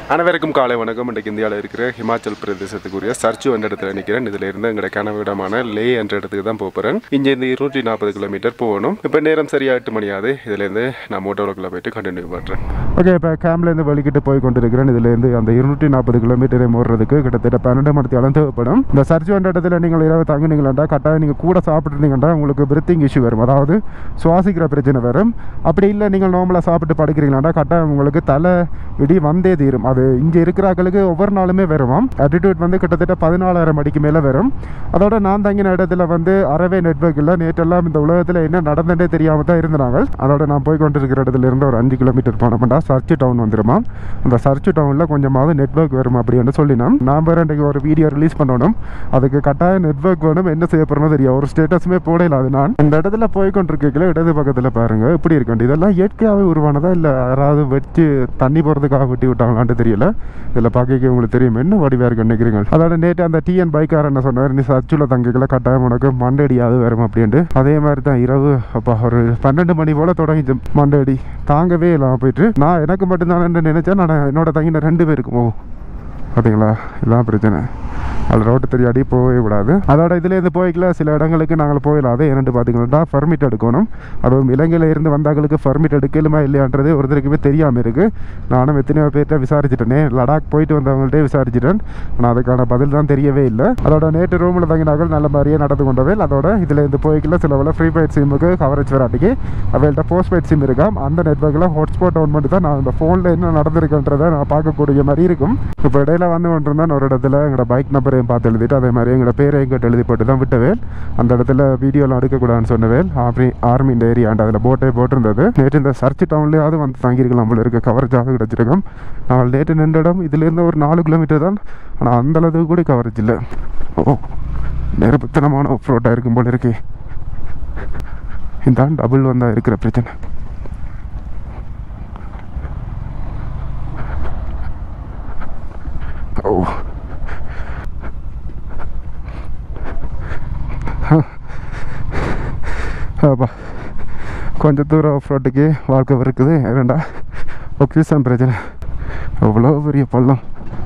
அனைவருக்கும் காலை வணக்கம் இன்றைக்கு இந்தியாவில் இருக்கிற ஹிமாச்சல் பிரதேசத்துக்குரிய சர்ச்சு என்ற இடத்துல நிற்கிறேன் இதில் இருந்து எங்களோட கனவு இடமான லே என்ற இடத்துக்கு தான் போகிறேன் இங்கே இருந்து இருநூற்றி நாற்பது கிலோமீட்டர் போகணும் இப்போ நேரம் சரியா எட்டு மணி ஆகுது இதுலேருந்து நான் மோட்டோவில் போயிட்டு கண்டினியூ பண்ணுறேன் ஓகே இப்போ கேம்ப்லேருந்து வலிக்கிட்டு போய் கொண்டிருக்கிறேன் இதுலேருந்து அந்த இருநூற்றி நாற்பது கிலோமீட்டரை ஓடுறதுக்கு கிட்டத்தட்ட பன்னெண்டு மணி அளவு தேவைப்படும் இந்த சர்ச்சு என்ற இடத்துல நீங்கள் இரவு தங்குனீங்களா கட்டாயம் நீங்கள் கூட சாப்பிட்ருந்தீங்கன்னா உங்களுக்கு பிரத்திங் இஷ்யூ வரும் அதாவது சுவாசிக்கிற பிரச்சனை வரும் அப்படி இல்லை நீங்கள் நார்மலாக சாப்பிட்டு படுக்கிறீங்களாண்டா கட்டாயம் உங்களுக்கு தலை இடி வந்தே தீரும் அது இங்கே இருக்கிறாக்களுக்கு ஒவ்வொரு நாளுமே வருமாம் ஆட்டிடியூட் வந்து கிட்டத்தட்ட பதினாலாயிரம் அடிக்கு மேலே வரும் அதோட நான் தங்கின இடத்துல வந்து அறவே நெட்ஒர்க் இல்லை நேற்றெல்லாம் இந்த உலகத்தில் என்ன நடந்துட்டே தெரியாமல் தான் இருந்தாங்க அதோட நான் போய் கொண்டிருக்கிற இடத்துல இருந்து ஒரு அஞ்சு கிலோமீட்டர் போனோம்னா சர்ச்சு டவுன் வந்துருமா அந்த சர்ச்சு டவுனில் கொஞ்சமாவது நெட்ஒர்க் வரும் அப்படின்னு சொல்லினோம் நான் வேறு இன்றைக்கு ஒரு வீடியோ ரிலீஸ் பண்ணணும் அதுக்கு கட்டாயம் நெட்ஒர்க் வேணும் என்ன செய்ய போகிறோம் தெரியும் ஒரு ஸ்டேட்டஸுமே போடல அது நான் இந்த இடத்துல போய் கொண்டிருக்கல இடது பக்கத்தில் பாருங்க இப்படி இருக்கு இதெல்லாம் இயற்கையாகவே உருவானதா இல்லை யாராவது வச்சு தண்ணி போகிறதுக்காக வெட்டி விட்டாங்களான்ட்டு தெரியல இதில் பார்க்க உங்களுக்கு தெரியும் என்ன வடிவாக இருக்கு நினைக்கிறீங்க அதோட நேற்று அந்த டிஎன் பைக்கார் என்ன சொன்னார் நீ சர்ச்சில் தங்கிக்கல கட்டாயம் உனக்கு மண்டடியாவது வரும் அப்படின்ட்டு அதே மாதிரி தான் இரவு அப்பா ஒரு பன்னெண்டு மணி போல் தொடங்கிச்சு மண்டடி தாங்கவே இல்லாமல் போயிட்டு நான் எனக்கு மட்டும்தான் நினைச்சேன் நான் என்னோட தங்கின ரெண்டு பேருக்கும் ஓ பார்த்தீங்களா இதுதான் பிரச்சனை அதில் ரோட்டு தெரியாடி போகவே கூடாது அதோட இதுலேருந்து போய்க்கல சில இடங்களுக்கு நாங்கள் போயிடலாம் அது என்னென்னு பார்த்தீங்கன்னா பர்மிட் எடுக்கணும் அதுவும் இலங்கையில் இருந்து வந்தாங்களுக்கு பர்மிட் எடுக்கலுமா இல்லையான்றது ஒருத்தருக்குமே தெரியாமல் இருக்குது நானும் எத்தனையோ பேர்கிட்ட விசாரிச்சுட்டேனே லடாக் போயிட்டு வந்தவங்கள்ட்டே விசாரிச்சிட்டேன் ஆனால் அதுக்கான பதில் தான் தெரியவே இல்லை அதோட நேற்று ரூமில் தங்கினார்கள் நல்ல மாதிரியே நடந்து கொண்டவேல் அதோட இதில் இருந்து போய்க்கல சில வேலை ஃப்ரீ பெய்ட் சிம்முக்கு கவரேஜ் வராட்டிக்கு அவள்கிட்ட போஸ்ட் பெய்ட் சிம் இருக்காம் அந்த நெட்ஒர்க்கில் ஹாட்ஸ்பாட் டவுன் மட்டும் தான் நான் இந்த ஃபோனில் என்ன நடந்திருக்குன்றதை நான் பார்க்கக்கூடிய மாதிரி இருக்கும் இப்போ இடையில வந்து கொண்டிருந்தேன் ஒரு இடத்துல எங்களோட பைக் நம்பரையும் பார்த்து எழுதிட்டு அதே மாதிரி எங்களோட பேரையும் கேட்டு எழுதி போட்டு தான் விட்டவேல் அந்த இடத்துல வீடியோலாம் எடுக்கக்கூடாதுன்னு சொன்னவேல் ஆர்மி ஆர்மி இந்த ஏரியாண்டு அதில் போட்டே போட்டிருந்தது நேற்று இந்த சர்ச் டவுன்லேயாவது வந்து தங்கியிருக்கலாம் போல இருக்க கவரேஜாக கிடச்சிருக்கோம் நாங்கள் நேற்று நின்ற இடம் இதுலேருந்து ஒரு நாலு கிலோமீட்டர் தான் ஆனால் அந்த அளவுக்கு கூட கவரேஜ் இல்லை ஓ நிரபத்தனமான ஆஃப் ரோட்டாக இருக்கும் போல இருக்கே இந்த டபுள் வந்தால் இருக்கிற பிரச்சனை ஓ அப்பா கொஞ்சம் தூரம் ஆஃப் ரோட்டுக்கு வாழ்க்கை இருக்குது வேண்டா ஒக்சிசன் பிரச்சனை அவ்வளோ பெரிய பள்ளம்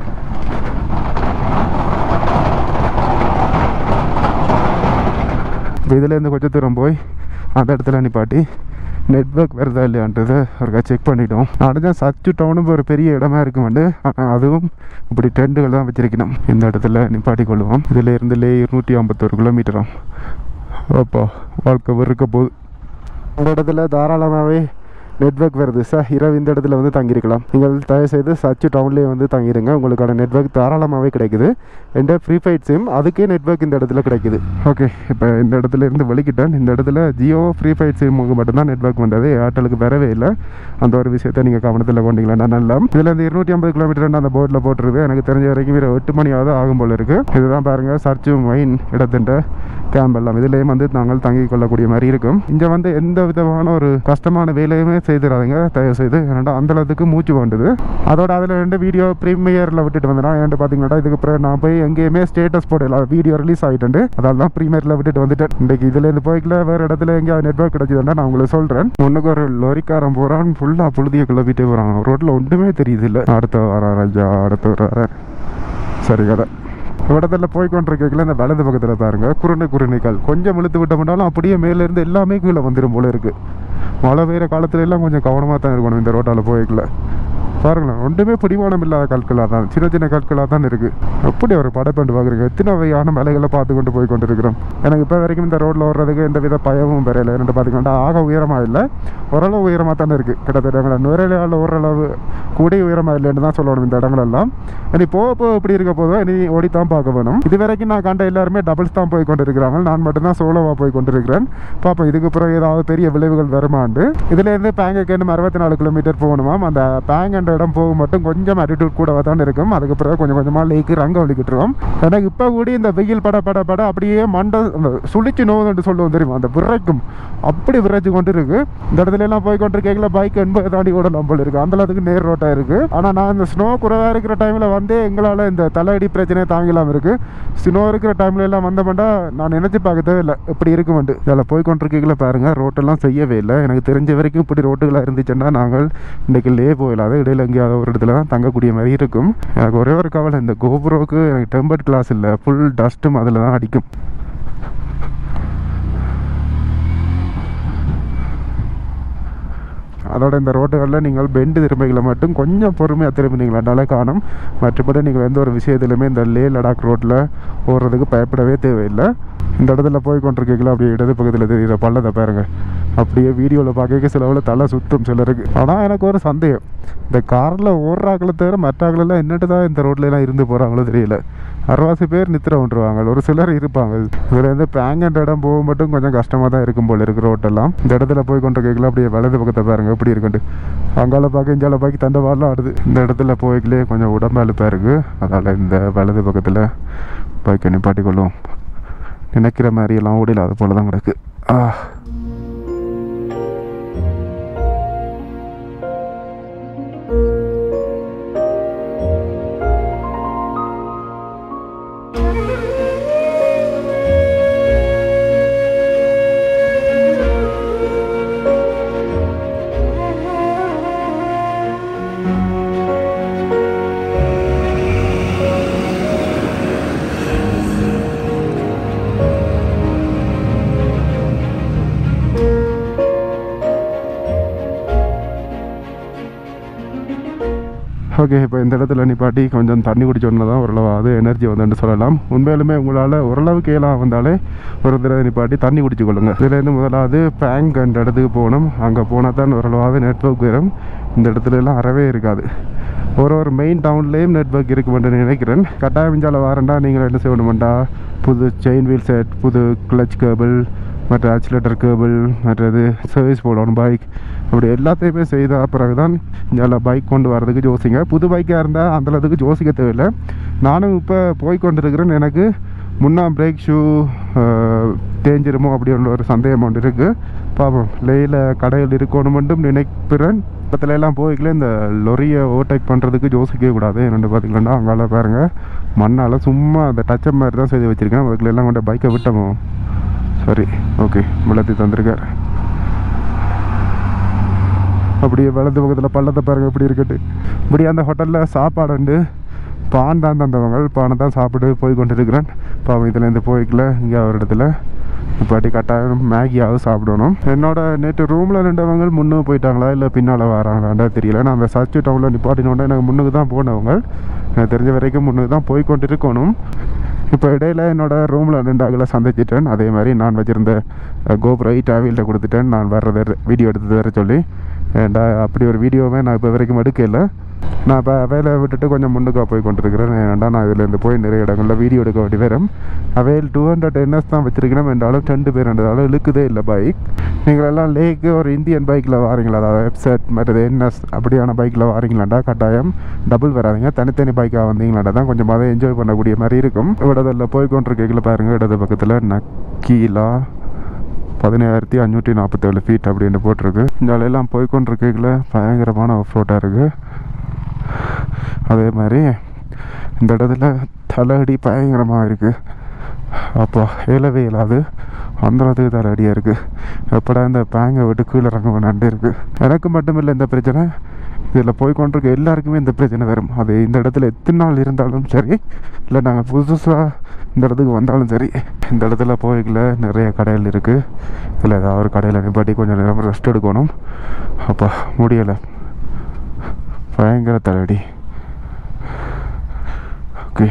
இப்போ இதுலேருந்து கொஞ்சம் தூரம் போய் அந்த இடத்துல நிப்பாட்டி நெட்ஒர்க் வருதா இல்லையான்றதை ஒருக்கா செக் பண்ணிட்டோம் அடுத்த சர்ச்சு டவுனும் ஒரு பெரிய இடமா இருக்குமெண்டு ஆனால் அதுவும் இப்படி டென்ட்டுகள் தான் வச்சிருக்கணும் இந்த இடத்துல நிப்பாட்டி கொள்வோம் இதில் இருந்துலே இருநூற்றி ஐம்பத்தொரு கிலோமீட்டராம் அப்போ வாழ்க்கை வெறுக்க போகுது இந்த இடத்துல தாராளமாகவே நெட்ஒர்க் வருது சார் இரவு இந்த இடத்துல வந்து தங்கியிருக்கலாம் நீங்கள் தயவுசெய்து சர்ச்சு டவுன்லேயே வந்து தங்கிடுங்க உங்களுக்கான நெட்ஒர்க் தாராளமாகவே கிடைக்குது எந்த ஃப்ரீ ஃபைட் சிம் அதுக்கே நெட்ஒர்க் இந்த இடத்துல கிடைக்குது ஓகே இப்போ இந்த இடத்துல இருந்து வெளிக்கிட்டேன் இந்த இடத்துல ஜியோ ஃப்ரீ ஃபைட் சிம்முக்கு மட்டும்தான் நெட்ஒர்க் வந்தது ஏர்டெலுக்கு வரவே இல்லை அந்த ஒரு விஷயத்தை நீங்கள் கவனத்தில் கொண்டீங்களா நல்லா இதில் இந்த இருநூற்றி ஐம்பது கிலோமீட்டர் அந்த போர்டில் போட்டுருது எனக்கு தெரிஞ்ச வரைக்கும் ஒரு எட்டு மணியாவது ஆகும் போல இருக்குது இதுதான் பாருங்கள் சர்ச்சு மெயின் இடத்துன்ற கேம்ப் எல்லாம் இதுலேயும் வந்து நாங்கள் தங்கி கொள்ளக்கூடிய மாதிரி இருக்கும் இங்கே வந்து எந்த விதமான ஒரு கஷ்டமான வேலையுமே செய்திடாதீங்க தயவு செய்து ஏன்னா அந்த அளவுக்கு மூச்சு வேண்டுது அதோட அதில் ரெண்டு வீடியோ ப்ரீமியரில் விட்டுட்டு வந்தேன் ஏன்ட்டு பார்த்தீங்கன்னா இதுக்கு பிறகு நான் போய் எங்கேயுமே ஸ்டேட்டஸ் போடல வீடியோ ரிலீஸ் ஆகிட்டு அதால் தான் ப்ரீமியரில் விட்டுட்டு வந்துட்டேன் இன்றைக்கு இதுலேருந்து போய்க்கல வேறு இடத்துல எங்கேயாவது நெட்ஒர்க் கிடைச்சதுன்னா நான் உங்களுக்கு சொல்கிறேன் ஒன்றுக்கு ஒரு லொரிக்காரன் போகிறான் ஃபுல்லாக புழுதிய கிளப்பிட்டே போகிறான் ரோட்டில் ஒன்றுமே தெரியுது இல்லை அடுத்த வாரம் ராஜா அடுத்த வாரம் சரி கடை இடத்துல போய் கொண்டிருக்கல இந்த வலது பக்கத்தில் பாருங்க குருணை குருணைகள் கொஞ்சம் இழுத்து விட்டோம்னாலும் அப்படியே மேலேருந்து எல்லாமே கீழே வந்துடும் போல இருக்கு மழை பெய்கிற காலத்துல எல்லாம் கொஞ்சம் கவனமாக தான் இருக்கணும் இந்த ரோட்டால் போய்க்கல பாருங்களேன் ஒன்றுமே பிடிமானம் இல்லாத கற்களாக தான் சின்ன சின்ன கற்களாக தான் இருக்குது எப்படி ஒரு படைப்பண்டு பார்க்குறீங்க எத்தனை வகையான மலைகளை பார்த்து கொண்டு போய் கொண்டிருக்கிறோம் எனக்கு இப்போ வரைக்கும் இந்த ரோட்டில் ஓடுறதுக்கு எந்த வித பயமும் பெறல என்னென்னு பார்த்தீங்கன்னா ஆக உயரமாக இல்லை ஓரளவு உயரமாக தானே இருக்குது கிட்டத்தட்ட எங்களை நுரையிலால் ஓரளவு கூடிய உயரமாக இல்லைன்னு தான் சொல்லணும் இந்த இடங்களெல்லாம் இனி போக போக எப்படி இருக்க போதோ இனி ஓடித்தான் பார்க்க வேணும் இது வரைக்கும் நான் கண்ட எல்லாருமே டபுள்ஸ் தான் போய் கொண்டிருக்கிறாங்க நான் மட்டும்தான் சோலோவாக போய் கொண்டிருக்கிறேன் பார்ப்போம் இதுக்கு பிறகு ஏதாவது பெரிய விளைவுகள் வருமாண்டு இதுலேருந்து பேங்குக்கு இன்னும் அறுபத்தி நாலு கிலோமீட்டர் போகணுமாம் அந்த பேங்க் என்ற இடம் போக மட்டும் கொஞ்சம் attitude கூட தான் இருக்கும் அதுக்கு பிறகு கொஞ்சம் கொஞ்சமாக லேக்கு ரங்க வலிக்கிட்டுருவோம் எனக்கு இப்போ கூட இந்த வெயில் பட பட பட அப்படியே மண்டை அந்த சுழிச்சு நோவுன்னு சொல்லுவோம் தெரியுமா அந்த விரைக்கும் அப்படி விரைச்சு கொண்டு இருக்கு இந்த இடத்துல எல்லாம் போய் கொண்டிருக்கீங்களா பைக் எண்பது தாண்டி கூட நம்பல் இருக்கு அந்த அளவுக்கு நேர் ரோட்டாக இருக்கு ஆனால் நான் இந்த ஸ்னோ குறைவாக இருக்கிற டைமில் வந்து எங்களால் இந்த தலையடி பிரச்சனையை தாங்கலாம் இருக்கு ஸ்னோ இருக்கிற டைம்ல எல்லாம் வந்தோம்னா நான் நினைச்சு பார்க்க தேவையில்லை இப்படி இருக்குமெண்டு இதில் போய் கொண்டிருக்கீங்களா பாருங்க ரோட்டெல்லாம் செய்யவே இல்லை எனக்கு தெரிஞ்ச வரைக்கும் இப்படி ரோட்டுகளாக இருந்துச்சுன்னா நாங்கள் இன்றைக்கு லே போயிடாது இடையில இல்லை எங்கேயாவது ஒரு இடத்துல தான் தங்கக்கூடிய மாதிரி இருக்கும் எனக்கு ஒரே ஒரு கவலை இந்த கோபுரோவுக்கு எனக்கு டெம்பர்ட் கிளாஸ் இல்லை ஃபுல் டஸ்ட்டும் அதில் தான் அடிக்கும் அதோட இந்த ரோட்டுகளில் நீங்கள் பெண்டு திரும்பிகளை மட்டும் கொஞ்சம் பொறுமையாக திரும்பினீங்களாண்டாலே காணும் மற்றபடி நீங்கள் எந்த ஒரு விஷயத்துலையுமே இந்த லே லடாக் ரோட்டில் ஓடுறதுக்கு பயப்படவே தேவையில்லை இந்த இடத்துல போய் கொண்டிருக்கீங்களா அப்படியே இடது பக்கத்தில் தெரிகிற பள்ளத்தை பாருங்க அப்படியே வீடியோவில் பார்க்க சிலவில் தலை சுத்தம் சிலருக்கு ஆனால் எனக்கு ஒரு சந்தேகம் இந்த காரில் ஓடுறாக்களை தவிர மற்றாக்களெல்லாம் என்னட்டு தான் இந்த ரோட்ல எல்லாம் இருந்து போகிறாங்களோ தெரியல அரைவாசி பேர் நித்திர விட்டுருவாங்க ஒரு சிலர் இருப்பாங்க இதில் இருந்து பேங்கன்ற இடம் போக மட்டும் கொஞ்சம் கஷ்டமாக தான் இருக்கும் போல இருக்கு ரோட்டெல்லாம் இந்த இடத்துல போய் கொண்டிருக்கீங்களா அப்படியே வலது பக்கத்தை பாருங்க எப்படி இருக்குன்ட்டு அங்கால பார்க்க இஞ்சால பார்க்க தண்டவாடலாம் ஆடுது இந்த இடத்துல போய்க்கலே கொஞ்சம் உடம்பு அழுப்பாக இருக்குது அதனால் இந்த வலது பக்கத்தில் பைக்கை நிப்பாட்டி கொள்ளும் நினைக்கிற மாதிரி எல்லாம் ஓடில அது போல தான் கிடக்கு ஆ ஓகே இப்போ இந்த இடத்துல நிப்பாட்டி கொஞ்சம் தண்ணி குடிச்சோன்னா தான் ஓரளவாவது எனர்ஜி வந்துன்னு சொல்லலாம் உண்மையிலுமே உங்களால் ஓரளவுக்கு ஏலாம் வந்தாலே ஒரு தடவை நிப்பாட்டி தண்ணி குடிச்சு கொள்ளுங்க இதுலேருந்து முதலாவது பேங்க் அந்த இடத்துக்கு போகணும் அங்கே போனால் தான் ஓரளவாவது நெட்ஒர்க் வரும் இந்த இடத்துல எல்லாம் அறவே இருக்காது ஒரு ஒரு மெயின் டவுன்லேயும் நெட்ஒர்க் இருக்குமென்று நினைக்கிறேன் கட்டாயம் இஞ்சால வாரண்டா நீங்கள் என்ன செய்யணுமெண்டா புது செயின் வீல் செட் புது கிளச் கேபிள் மற்ற ஆக்சிலேட்டர் கேபிள் மற்றது சர்வீஸ் போடணும் பைக் அப்படி எல்லாத்தையுமே செய்த பிறகு தான் இங்கே பைக் கொண்டு வரதுக்கு யோசிங்க புது பைக்காக இருந்தால் அந்தளவுக்கு யோசிக்க தேவையில்லை நானும் இப்போ போய் கொண்டிருக்கிறேன் எனக்கு முன்னா பிரேக் ஷூ தேஞ்சிருமோ அப்படின்ற ஒரு சந்தேகம் ஒன்று இருக்குது பார்ப்போம் லேயில் கடையில் இருக்கணும் மட்டும் நினைக்கிறேன் பக்கத்துல எல்லாம் போய்க்கல இந்த லொரியை ஓவர்டேக் பண்ணுறதுக்கு யோசிக்கவே கூடாது என்னென்னு பார்த்தீங்கன்னா அங்கால பாருங்கள் மண்ணால் சும்மா அந்த டச்சப் மாதிரி தான் செய்து வச்சுருக்கேன் அதுக்குள்ள எல்லாம் கொண்டு பைக்கை விட்டோமோ சரி ஓகே விளத்தி தந்திருக்கார் அப்படியே வலது பக்கத்தில் பள்ளத்தை பாருங்க எப்படி இருக்கட்டு இப்படி அந்த ஹோட்டலில் சாப்பாடு உண்டு பான் தான் தந்தவங்க பானை தான் சாப்பிட்டு போய் கொண்டு இருக்கிறேன் பாவம் இதுலேருந்து போய்க்கல இங்கே ஒரு இடத்துல இப்பாட்டி கட்டாயம் மேகியாவது சாப்பிடணும் என்னோட நேற்று ரூமில் நின்றவங்க முன்னுக்கு போயிட்டாங்களா இல்லை பின்னால் வராங்களாண்டா தெரியல நான் அந்த சர்ச்சு டவுனில் நிப்பாட்டினோட எனக்கு முன்னுக்கு தான் போனவங்க எனக்கு தெரிஞ்ச வரைக்கும் முன்னுக்கு தான் போய் கொண்டு இருக்கணும் இப்போ இடையில என்னோட ரூமில் நின்றாங்கள சந்திச்சிட்டேன் அதே மாதிரி நான் வச்சுருந்த கோபுர எயிட் ஆவில்கிட்ட கொடுத்துட்டேன் நான் வர்றதை வீடியோ எடுத்து வர சொல்லி ஏன்டா அப்படி ஒரு வீடியோவே நான் இப்போ வரைக்கும் எடுக்கல நான் இப்போ வேலையை விட்டுட்டு கொஞ்சம் முன்னுக்காக போய் கொண்டிருக்கிறேன் ஏன்டா நான் இதுலேருந்து போய் நிறைய இடங்களில் வீடியோ எடுக்க வேண்டி வரும் அவையில் டூ ஹண்ட்ரட் என்எஸ் தான் வச்சிருக்கிறேன் என்றாலும் ரெண்டு பேர் என்றாலும் இழுக்குதே இல்லை பைக் நீங்கள் எல்லாம் லேக்கு ஒரு இந்தியன் பைக்கில் வாரீங்களா அதாவது வெப்சைட் மற்றது என்எஸ் அப்படியான பைக்கில் வாரீங்களாண்டா கட்டாயம் டபுள் வராதீங்க தனித்தனி பைக்காக வந்தீங்களாண்டா தான் கொஞ்சம் அதை என்ஜாய் பண்ணக்கூடிய மாதிரி இருக்கும் இடத்துல போய் கொண்டிருக்கீங்கள பாருங்கள் இடது பக்கத்தில் நக்கீலா பதினேழாயிரத்தி அஞ்சூற்றி நாற்பத்தேழு ஃபீட் அப்படின்னு போட்டிருக்கு இந்த எல்லாம் போய் கொண்டிருக்கீங்கள பயங்கரமான ஆஃப் ரோட்டாக இருக்குது அதே மாதிரி இந்த இடத்துல தலையடி பயங்கரமாக இருக்குது அப்போ ஏலவே இயலாது அந்தளவுக்கு தலையடியாக இருக்குது எப்படா இந்த பேங்கை விட்டு கீழே இறங்க வேணாண்டு இருக்குது எனக்கு மட்டும் இல்லை இந்த பிரச்சனை இதில் போய் கொண்டிருக்க எல்லாருக்குமே இந்த பிரச்சனை வரும் அது இந்த இடத்துல எத்தனை நாள் இருந்தாலும் சரி இல்லை நாங்கள் புதுசாக இந்த இடத்துக்கு வந்தாலும் சரி இந்த இடத்துல போய்க்கல நிறைய கடைகள் இருக்குது இதில் ஏதாவது ஒரு கடையில் நிப்பாட்டி கொஞ்சம் நேரம் ரெஸ்ட் எடுக்கணும் அப்பா முடியலை பயங்கர தலையடி ஓகே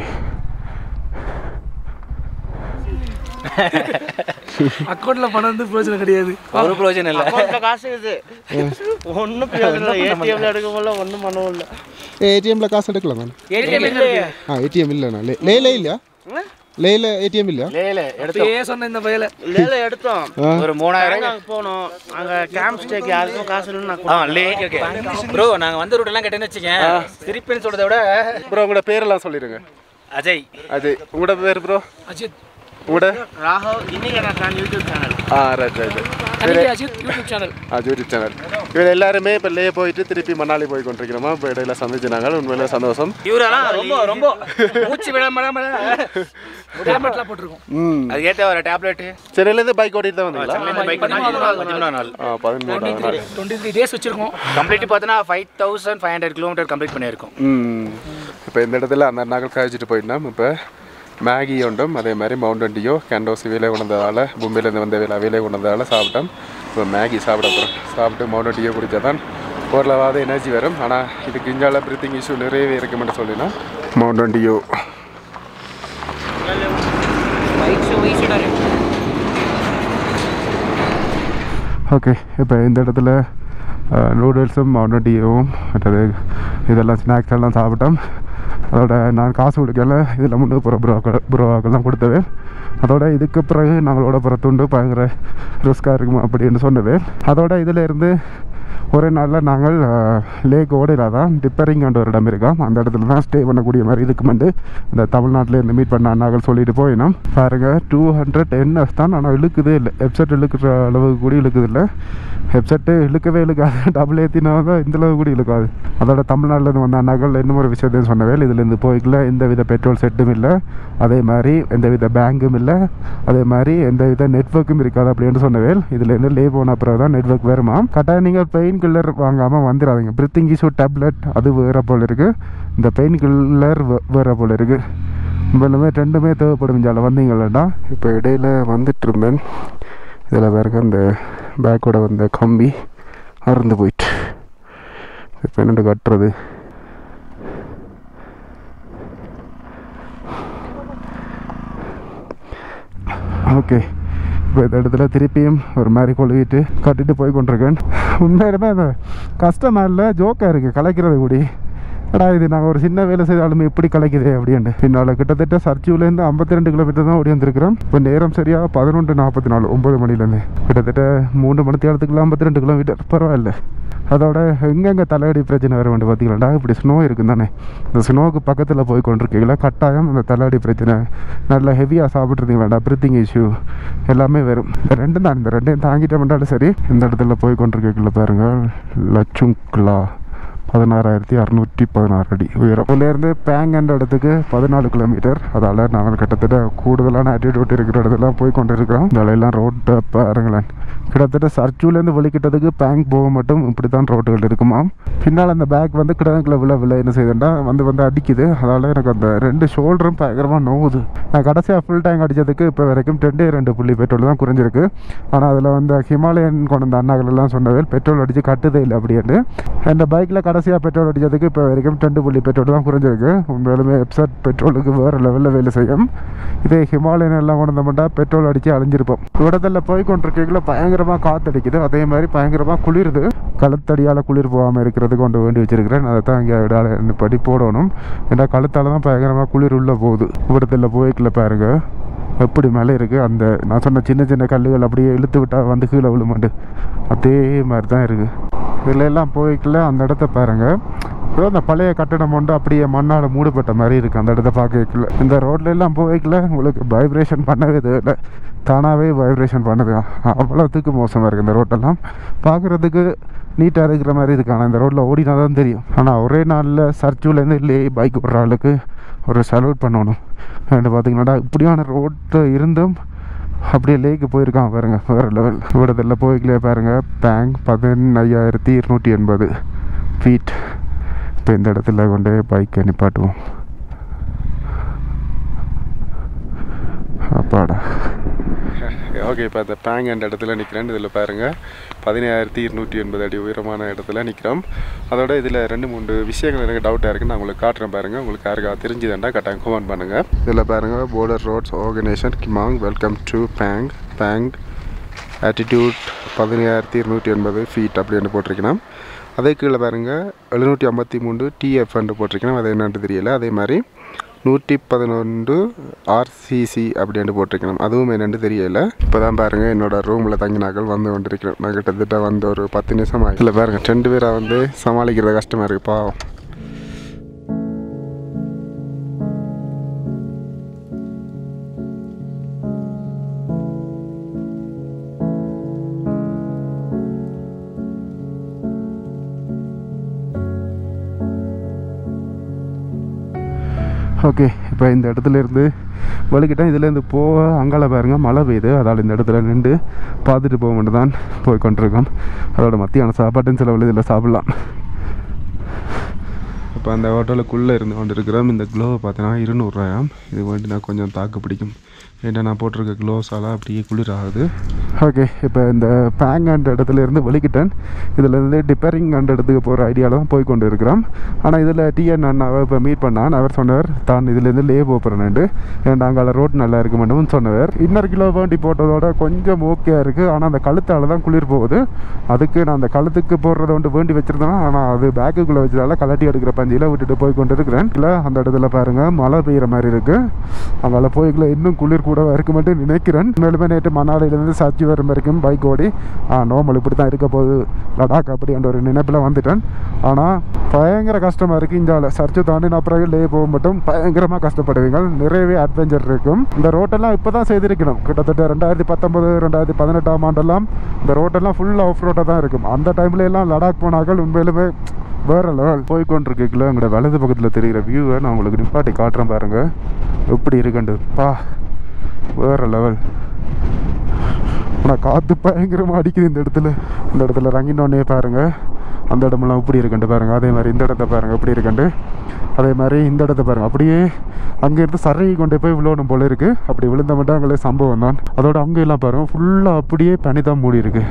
அக்கௌண்ட்ல பணம் வந்து பிரயோஜனம் கிடையாது ஒரு பிரயோஜனம் இல்லை அக்கௌண்ட்ல காசு இது ஒன்றும் பிரயோஜனம் இல்லை ஏடிஎம்ல எடுக்க முடியல ஒன்றும் பண்ணவும் இல்லை ஏடிஎம்ல காசு எடுக்கலாம் நான் ஏடிஎம் இல்லையே ஆ ஏடிஎம் இல்லைண்ணா லே லேல இல்லையா லேல ஏடிஎம் இல்லையா லேல எடுத்தோம் ஏன் சொன்ன இந்த பயல லேல எடுத்தோம் ஒரு மூணாயிரம் அங்க போனோம் அங்க கேம்ப் ஸ்டேக்கு யாருக்கும் காசு இல்லைன்னு நான் ஆ லே ஓகே ப்ரோ நாங்க வந்த ரூட் எல்லாம் கேட்டேன்னு வச்சுக்கேன் சிரிப்புன்னு சொல்றதை விட ப்ரோ உங்களோட பேரெல்லாம் சொல்லிடுங்க அஜய் அது உங்களோட பேர் ப்ரோ அஜித் உங்களோட ராகவ் இன்னைக்கு நான் யூடியூப் சேனல் ஆ ரைட் ரைட் கணினி Ajith YouTube channel YouTube channel இவர் எல்லாருமே இப்போ லே போயிட்டு திருப்பி மணாலி போய் கொண்டிருக்கிறோமா இப்போ இடையில சந்திச்சு நாங்கள் உண்மையில சந்தோஷம் இவரெல்லாம் ரொம்ப ரொம்ப மூச்சு விட விட டேப்லெட்லாம் போட்டிருக்கோம் ம் அது ஏற்ற ஒரு டேப்லெட் சென்னையிலேருந்து பைக் ஓட்டிட்டு தான் வந்தீங்களா பைக் பதிமூணாம் நாள் ஆ பதிமூணு நாள் டுவெண்ட்டி த்ரீ டேஸ் வச்சிருக்கோம் கம்ப்ளீட் பார்த்தீங்கன்னா five thousand five hundred kilometre complete பண்ணியிருக்கோம் ம் இப்போ இந்த இடத்துல அந்த நகல் கழிச்சிட்டு போயிட்டோம் இப்போ மேகி உண்டும் அதே மாதிரி மவுண்டன் டியோ கேண்டோஸ் வேலை கொண்டதால் மும்பையிலேருந்து வந்த வேலை வேலை கொண்டதால் சாப்பிட்டோம் இப்போ மேகி சாப்பிட போகிறோம் சாப்பிட்டு மவுண்டன் டியோ குடித்தா தான் ஓரளவாவது எனர்ஜி வரும் ஆனால் இதுக்கு இஞ்சால பிரீத்திங் இஷ்யூ நிறையவே இருக்குமென்னு சொல்லினா மவுண்டன் டியோ ஓகே இப்போ இந்த இடத்துல நூடுல்ஸும் மவுண்டன் டியோவும் மற்றது இதெல்லாம் ஸ்நாக்ஸ் எல்லாம் சாப்பிட்டோம் அதோட நான் காசு கொடுக்கல இதில் முன்னூறு புற புரோக்கள் புரோவாக்கள் தான் கொடுத்தவே அதோட இதுக்கு பிறகு நாங்களோட புற துண்டு பயங்கர ரிஸ்க்காக இருக்குமா அப்படின்னு சொன்னவே அதோட இதில் இருந்து ஒரே நாளில் நாங்கள் லேக் ஓடையில் தான் டிப்பரிங்ன்ற ஒரு இடம் இருக்கோம் அந்த இடத்துல தான் ஸ்டே பண்ணக்கூடிய மாதிரி இருக்குமெண்டு இந்த தமிழ்நாட்டில் இருந்து மீட் பண்ண அண்ணாக்கள் சொல்லிட்டு போயினோம் பாருங்க டூ ஹண்ட்ரட் என்எஸ் தான் ஆனால் இழுக்குதே இல்லை ஹெப்செட் இழுக்கிற அளவுக்கு கூட இழுக்குது இல்லை ஹெப்செட்டு இழுக்கவே இழுக்காது டபுள் ஏற்றினா தான் இந்த அளவு கூட இழுக்காது அதோட தமிழ்நாட்டிலேருந்து வந்த அண்ணாக்கள் இன்னும் ஒரு விஷயத்தையும் சொன்னவே இதுலேருந்து போய்க்கல எந்த வித பெட்ரோல் செட்டும் இல்லை அதே மாதிரி எந்த வித பேங்கும் இல்லை அதே மாதிரி எந்த வித நெட்ஒர்க்கும் இருக்காது அப்படின்னு சொன்னவேல் இதுலேருந்து லே போன அப்புறம் தான் நெட்ஒர்க் வருமா கட்டாயம் நீங்கள் பெயின் கில்லர் வாங்காமல் வந்துடாதீங்க பிரித்திங் இஷ்யூ டேப்லெட் அது வேறு போல் இருக்குது இந்த பெயின் கில்லர் வேறு போல் இருக்குது உண்மையிலுமே ரெண்டுமே தேவைப்படும் இஞ்சால வந்தீங்களா இப்போ இடையில வந்துட்டு இருந்தேன் இதில் பாருங்க இந்த பேக்கோட வந்த கம்பி அறுந்து போயிட்டு இப்போ என்னென்னு கட்டுறது ஓகே இப்போ இந்த இடத்துல திருப்பியும் ஒரு மாதிரி கொழுவிட்டு கட்டிட்டு போய் கொண்டிருக்கேன் உண்மையிலுமே அந்த கஷ்டமா இல்லை ஜோக்காக இருக்குது கலைக்கிறது கூடி எடா இது நாங்கள் ஒரு சின்ன வேலை செய்தாலுமே இப்படி கலைக்குதே அப்படின்ட்டு பின்னால் கிட்டத்தட்ட சர்ச்சூலேருந்து ஐம்பத்தி ரெண்டு கிலோமீட்டர் தான் ஓடி வந்திருக்கிறோம் இப்போ நேரம் சரியாக பதினொன்று நாற்பத்தி நாலு ஒம்பது மணிலேருந்து கிட்டத்தட்ட மூணு மணி தேரத்துக்குள்ள ஐம்பத்தி ரெண்டு கிலோமீட்டர் பரவாயில்ல அதோட எங்கெங்கே தலையடி பிரச்சனை வர வேண்டும் பார்த்தீங்களா இப்படி ஸ்னோ இருக்கும் தானே இந்த ஸ்னோவுக்கு பக்கத்தில் போய் கொண்டிருக்கீங்களா கட்டாயம் அந்த தலையடி பிரச்சனை நல்லா ஹெவியாக சாப்பிட்ருந்தீங்களா பிரீத்திங் இஷ்யூ எல்லாமே வரும் இந்த ரெண்டும் தான் இந்த ரெண்டையும் தாங்கிட்டோம்னாலும் சரி இந்த இடத்துல போய் கொண்டிருக்கீங்களா பாருங்க லச்சுங்குலா பதினாறாயிரத்தி அறநூற்றி பதினாறு அடி உயரம் இதுலேருந்து பேங்கன்ற இடத்துக்கு பதினாலு கிலோமீட்டர் அதால் நாங்கள் கிட்டத்தட்ட கூடுதலான ஆட்டிடியூட் இருக்கிற இடத்துலாம் போய் கொண்டு இருக்கிறோம் இதெல்லாம் ரோட்டை பாருங்களேன் கிட்டத்தட்ட சர்ச்சூலேருந்து வெளிக்கிட்டதுக்கு பேங்க் போக மட்டும் இப்படி தான் ரோட்டுகள் இருக்குமா பின்னால் அந்த பேக் வந்து கிடங்கில் விழ விழ என்ன செய்யுதுன்னா வந்து வந்து அடிக்குது அதனால் எனக்கு அந்த ரெண்டு ஷோல்டரும் பயங்கரமாக நோவுது நான் கடைசியாக ஃபுல் டேங்க் அடித்ததுக்கு இப்போ வரைக்கும் ரெண்டே ரெண்டு புள்ளி பெட்ரோல் தான் குறைஞ்சிருக்கு ஆனால் அதில் வந்து ஹிமாலயன் கொண்டு வந்த அண்ணாக்கள் எல்லாம் சொன்னவே பெட்ரோல் அடித்து கட்டுதே இல்லை அப்படின்ட்டு அந்த பைக்கில் கடைசியாக பெட்ரோல் அடித்ததுக்கு இப்போ வரைக்கும் ரெண்டு புள்ளி பெட்ரோல் தான் குறைஞ்சிருக்கு உண்மையிலுமே எப்சட் பெட்ரோலுக்கு வேறு லெவலில் வேலை செய்யும் இதே ஹிமாலயன் எல்லாம் கொண்டு வந்தோம்னா பெட்ரோல் அடித்து அழிஞ்சிருப்போம் இடத்துல போய் கொண்டிருக்கீங்கள பயங்கரமாக காற்றடிக்குது அதே மாதிரி பயங்கரமாக குளிருது கழுத்தடியால் குளிர் போகாமல் இருக்கிறது கொண்டு வேண்டி வச்சிருக்கிறேன் அதை தான் இங்கே இடால படி போடணும் ஏன்னா கழுத்தால் தான் பயங்கரமாக குளிர் உள்ளே போகுது இடத்துல போய்க்கல பாருங்க எப்படி மேலே இருக்குது அந்த நான் சொன்ன சின்ன சின்ன கல்லுகள் அப்படியே இழுத்து விட்டால் வந்து கீழே விழுமாண்டு அதே மாதிரி தான் இருக்குது இதில் எல்லாம் போய்க்கல அந்த இடத்த பாருங்க ஏதோ அந்த பழைய கட்டடம் ஒன்று அப்படியே மண்ணால் மூடப்பட்ட மாதிரி இருக்குது அந்த இடத்த பார்க்கல இந்த ரோட்ல எல்லாம் போய்க்கல உங்களுக்கு வைப்ரேஷன் பண்ணவே தேவையில்லை தானாகவே வைப்ரேஷன் பண்ணுது அவ்வளோத்துக்கு மோசமாக இருக்குது இந்த ரோட்டெல்லாம் பார்க்குறதுக்கு நீட்டாக இருக்கிற மாதிரி இருக்கு ஆனால் இந்த ரோட்டில் ஓடினா தான் தெரியும் ஆனால் ஒரே நாளில் சர்ச்சூலேருந்து இல்லையே பைக் விட்ற ஆளுக்கு ஒரு சல்யூட் பண்ணணும் அண்ட் பார்த்தீங்கன்னா இப்படியான ரோட்டு இருந்தும் அப்படியே லேக்கு போயிருக்கான் பாருங்க வேறு லெவல் இவ்வளோதில் போய்க்கலே பாருங்க பேங்க் பதினையாயிரத்தி இருநூற்றி எண்பது ஃபீட் இப்போ இந்த இடத்துல கொண்டு பைக்கை நிப்பாட்டுவோம் அப்பாடா ஓகே இப்போ அந்த பேங் அந்த இடத்துல நிற்கிறேன் இதில் பாருங்கள் பதினாயிரத்தி இருநூற்றி எண்பது அடி உயரமான இடத்துல நிற்கிறோம் அதோட இதில் ரெண்டு மூணு விஷயங்கள் எனக்கு டவுட்டாக இருக்குது நான் உங்களுக்கு காட்டுறேன் பாருங்கள் உங்களுக்கு யாருக்கா தெரிஞ்சுதாண்டா கட்டாயம் கமெண்ட் பண்ணுங்கள் இதில் பாருங்கள் border ரோட்ஸ் ஆர்கனைசேஷன் கிமாங் வெல்கம் டு பேங் பேங் ஆட்டிடியூட் பதினாயிரத்தி இருநூற்றி எண்பது ஃபீட் அப்படின்னு போட்டிருக்கணும் அதே கீழே பாருங்கள் எழுநூற்றி ஐம்பத்தி மூணு டிஎஃப்ன்னு போட்டிருக்கணும் அது என்னன்னு தெரியல அதே மாதிரி நூற்றி பதினொன்று ஆர்சிசி அப்படின்னு போட்டிருக்கணும் அதுவும் என்னென்னு தெரியல இப்போ தான் பாருங்கள் என்னோட ரூமில் தங்கினாக்கள் வந்து கொண்டிருக்கிறோம் நான் கிட்டத்தட்ட வந்து ஒரு பத்து நிமிஷம் ஆகி இல்லை பாருங்கள் ரெண்டு பேராக வந்து சமாளிக்கிறது கஷ்டமாக இருக்குது பாவம் ஓகே இப்போ இந்த இடத்துல இருந்து வலிக்கிட்டேன் இதுலேருந்து போக அங்கால பாருங்க மழை பெய்யுது அதால் இந்த இடத்துல நின்று பார்த்துட்டு போக மட்டும் தான் போய் கொண்டிருக்கோம் அதோட மத்தியான சாப்பாட்டுன்னு சில இதில் சாப்பிட்லாம் இப்போ அந்த ஹோட்டலுக்குள்ளே இருந்து கொண்டு இருக்கிறோம் இந்த க்ளோவை பார்த்தீங்கன்னா இருநூறுவாயாம் இது வேண்டி நான் கொஞ்சம் தாக்கு பிடிக்கும் ஏன்னா நான் போட்டிருக்க க்ளோஸால் அப்படியே குளிர் ஆகுது ஓகே இப்போ இந்த பேங் அண்ட் இடத்துல இருந்து வெளிக்கிட்டேன் இதில் இருந்து டிப்பரிங் அண்ட் இடத்துக்கு போகிற ஐடியாவில் தான் போய் கொண்டு இருக்கிறோம் ஆனால் இதில் டிஎன் அண்ணாவை இப்போ மீட் பண்ணான் அவர் சொன்னவர் தான் இதுலேருந்து லே போகிறேன்ட்டு ஏன்டா அங்கே ரோட் நல்லா இருக்க மாட்டோம்னு சொன்னவர் இன்னொரு கிலோ வேண்டி போட்டதோட கொஞ்சம் ஓகே இருக்குது ஆனால் அந்த கழுத்தால் தான் குளிர் போகுது அதுக்கு நான் அந்த கழுத்துக்கு போடுறத வந்து வேண்டி வச்சிருந்தேன் ஆனால் அது பேக்குக்குள்ளே வச்சதால கலட்டி எடுக்கிற பஞ்சியில் விட்டுட்டு போய் கொண்டு இருக்கிறேன் இல்லை அந்த இடத்துல பாருங்கள் மழை பெய்கிற மாதிரி இருக்குது அங்கே போய்க்குள்ள இன்னும் குளிர் கூட இருக்க மட்டும் நினைக்கிறேன் மேலுமே நேற்று மணாலியிலேருந்து சாட்சி வரும் வரைக்கும் பைக் ஓடி ஆ நார்மல் இப்படி தான் இருக்க போகுது லடாக் அப்படின்ற ஒரு நினைப்பில் வந்துட்டேன் ஆனால் பயங்கர கஷ்டமாக இருக்குது இந்த சர்ச்சை தாண்டி நான் பிறகு லே போக மட்டும் பயங்கரமாக கஷ்டப்படுவீங்க நிறையவே அட்வென்ச்சர் இருக்கும் இந்த ரோட்டெல்லாம் இப்போ தான் செய்திருக்கணும் கிட்டத்தட்ட ரெண்டாயிரத்தி பத்தொம்பது ரெண்டாயிரத்தி பதினெட்டாம் ஆண்டெல்லாம் இந்த ரோட்டெல்லாம் ஃபுல் ஆஃப் ரோட்டாக தான் இருக்கும் அந்த டைம்ல எல்லாம் லடாக் போனாக்கள் உண்மையிலுமே வேற லெவல் போய் கொண்டிருக்கல எங்களோட வலது பக்கத்தில் தெரிகிற வியூவை நான் உங்களுக்கு நிப்பாட்டி காட்டுறேன் பாருங்க எப்படி இருக்குண்டு பா வேற லெவல் ஆனால் காற்று பயங்கரமாக அடிக்குது இந்த இடத்துல இந்த இடத்துல இறங்கினோடனே பாருங்க அந்த இடமெல்லாம் எப்படி இருக்குண்டு பாருங்க அதே மாதிரி இந்த இடத்த பாருங்க எப்படி இருக்குண்டு அதே மாதிரி இந்த இடத்த பாருங்க அப்படியே அங்கேருந்து சரையை கொண்டு போய் விழுவணும் போல இருக்கு அப்படி விழுந்த மட்டும் அங்கே சம்பவம் தான் அதோட அங்கே எல்லாம் பாருங்க ஃபுல்லாக அப்படியே பனி தான் மூடி இருக்கு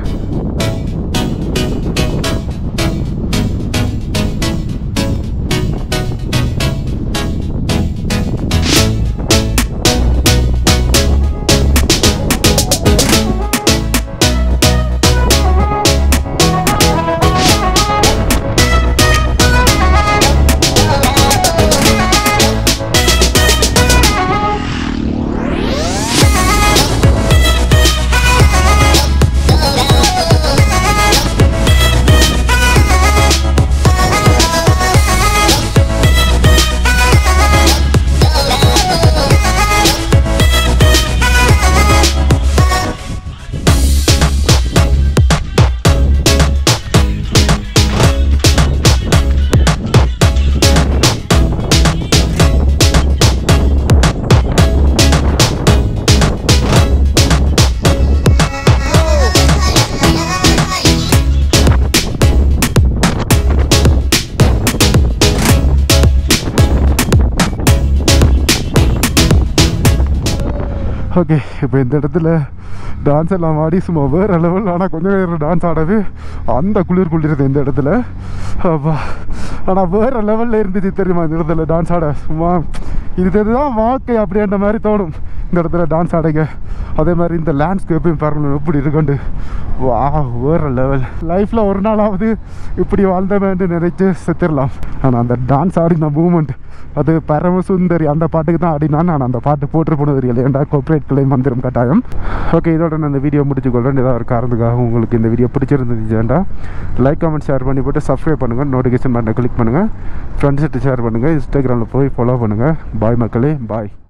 ஓகே இப்போ இந்த இடத்துல டான்ஸ் எல்லாம் ஆடி சும்மா வேறு லெவல் ஆனால் கொஞ்சம் நேரம் டான்ஸ் ஆடவே அந்த குளிர் குளிருது இந்த இடத்துல அப்பா ஆனால் வேறு லெவலில் இருந்துச்சு தெரியுமா இந்த இடத்துல டான்ஸ் ஆட சும்மா இதுதான் வாழ்க்கை அப்படின்ற மாதிரி தோணும் இந்த இடத்துல டான்ஸ் ஆடுங்க அதே மாதிரி இந்த லேண்ட்ஸ்கேப்பையும் பாருங்க எப்படி இருக்குண்டு வா வேறு லெவல் லைஃப்பில் ஒரு நாளாவது இப்படி வாழ்ந்தவன்னு நினைச்சு செத்துடலாம் ஆனால் அந்த டான்ஸ் ஆடின மூமெண்ட் அது பரமசுந்தரி அந்த பாட்டுக்கு தான் ஆடினா நான் அந்த பாட்டு போட்டு போனது தெரியல ஏன்டா கோஆப்ரேட் கிளை மந்திரம் கட்டாயம் ஓகே இதோட நான் இந்த வீடியோ முடிச்சுக்கொள்றேன் ஏதாவது ஒரு காரணத்துக்காக உங்களுக்கு இந்த வீடியோ பிடிச்சிருந்துச்சுன்னா லைக் கமெண்ட் ஷேர் பண்ணி போட்டு சப்ஸ்கிரைப் பண்ணுங்கள் நோட்டிஃபிகேஷன் பட்டனை கிளிக் பண்ணுங்கள் ஃப்ரெண்ட்ஸ்கிட்ட ஷேர் பண்ணுங்கள் இன்ஸ்டாகிராமில் போய் ஃபாலோ பண்ணுங்கள் பாய் மக்களே பாய்